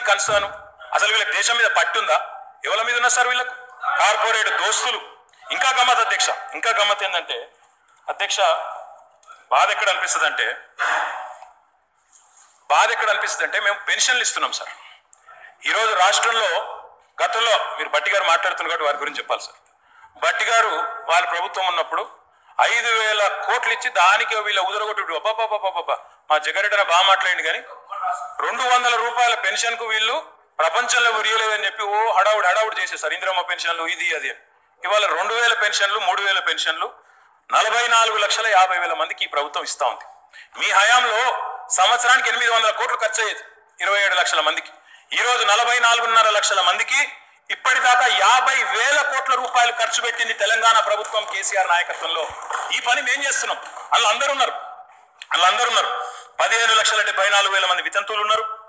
concern అసలు వీళ్ళకి దేశం మీద పట్టుందా ఎవరి మీద ఉన్నా సార్ వీళ్ళకు కార్పొరేట్ దోస్తులు ఇంకా గమ్మత్ అధ్యక్ష ఇంకా గమ్మత్ ఏంటంటే అధ్యక్ష బాధ ఎక్కడ అనిపిస్తుంది అంటే బాధ ఎక్కడ అనిపిస్తుంది అంటే మేము పెన్షన్లు ఇస్తున్నాం సార్ ఈరోజు రాష్ట్రంలో గతంలో మీరు బట్టి గారు మాట్లాడుతున్నారు కాబట్టి వారి గురించి చెప్పాలి సార్ బట్టి గారు వాళ్ళ ప్రభుత్వం ఉన్నప్పుడు ఐదు వేల కోట్లు ఇచ్చి దానికి వీళ్ళ ఉదరగొట్టు అబ్బాబాబాబాబా మా జగరెడ్డి బాగా మాట్లాడింది కానీ రెండు వందల రూపాయల పెన్షన్ కు వీళ్ళు ప్రపంచంలో ఉరియలేదని చెప్పి ఓ హడావుడి హడావుడి చేసేసారు ఇందిరమ్మ పెన్షన్లు ఇది అది అని ఇవాళ రెండు వేల పెన్షన్లు మూడు వేల పెన్షన్లు నలభై నాలుగు లక్షల యాభై వేల మందికి ఈ ప్రభుత్వం ఇస్తా ఉంది మీ హయాంలో సంవత్సరానికి ఎనిమిది వందల కోట్లు ఖర్చు అయ్యేది ఇరవై ఏడు లక్షల మందికి ఈ రోజు నలభై నాలుగున్నర లక్షల మందికి ఇప్పటిదాకా యాభై వేల కోట్ల రూపాయలు ఖర్చు పెట్టింది తెలంగాణ ప్రభుత్వం కేసీఆర్ నాయకత్వంలో ఈ పని మేం చేస్తున్నాం అందులో అందరూ ఉన్నారు అందులో అందరూ ఉన్నారు పదిహేను లక్షల డెబ్బై నాలుగు వేల మంది వితంతువులు ఉన్నారు